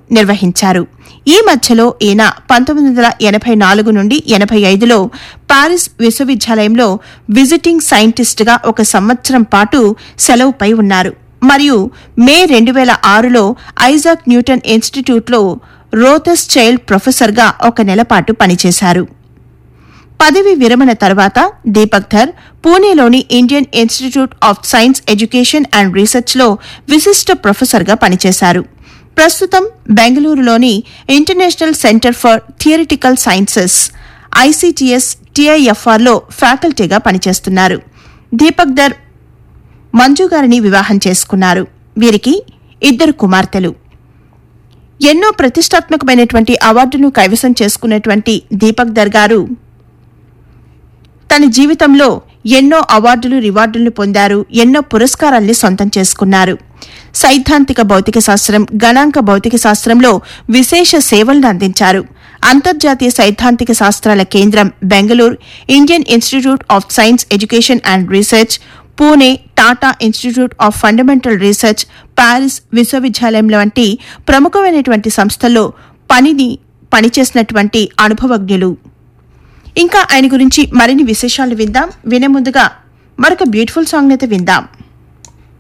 నిర్వహించారు ఈ మధ్యలో ఈయన పంతొమ్మిది వందల ఎనభై నాలుగు నుండి ఎనభై ఐదులో పారిస్ విశ్వవిద్యాలయంలో విజిటింగ్ సైంటిస్ట్గా ఒక సంవత్సరం పాటు సెలవుపై ఉన్నారు మరియు మే రెండు వేల ఆరులో ఐజాక్ న్యూటన్ ఇన్స్టిట్యూట్లో రోథస్ చైల్డ్ ప్రొఫెసర్గా ఒక నెల పాటు పనిచేశారు పదవి విరమణ తర్వాత దీపక్ ధర్ పూణేలోని Indian Institute of Science Education and రీసెర్చ్లో విశిష్ట ప్రొఫెసర్గా పనిచేశారు ప్రస్తుతం బెంగళూరులోని international centre for theoretical sciences ICTS టీఐఎఫ్ఆర్లో ఫ్యాకల్టీగా పనిచేస్తున్నారు దీపక్ ధర్ మంజు గారిని వివాహం చేసుకున్నారు వీరికి ఇద్దరు కుమార్తెలు ఎన్నో ప్రతిష్టాత్మకమైనటువంటి అవార్డును కైవసం చేసుకున్నటువంటి దీపక్ దర్ గారు తన జీవితంలో ఎన్నో అవార్డులు రివార్డులను పొందారు ఎన్నో పురస్కారాల్ని సొంతం చేసుకున్నారు సైద్ధాంతిక భౌతిక శాస్త్రం గణాంక భౌతిక శాస్త్రంలో విశేష సేవలను అందించారు అంతర్జాతీయ సైద్ధాంతిక శాస్త్రాల కేంద్రం Bengaluru Indian Institute of Science Education and Research Pune Tata Institute of Fundamental Research Paris విశ్వవిద్యాలయం వంటి ప్రముఖమైనటువంటి సంస్థల్లో పనిని పనిచేసినటువంటి అనుభవజ్ఞులు ఇంకా ఆయన గురించి మరిన్ని విశేషాలు విందాం వినే ముందుగా మరొక బ్యూటిఫుల్ సాంగ్ అయితే విందాం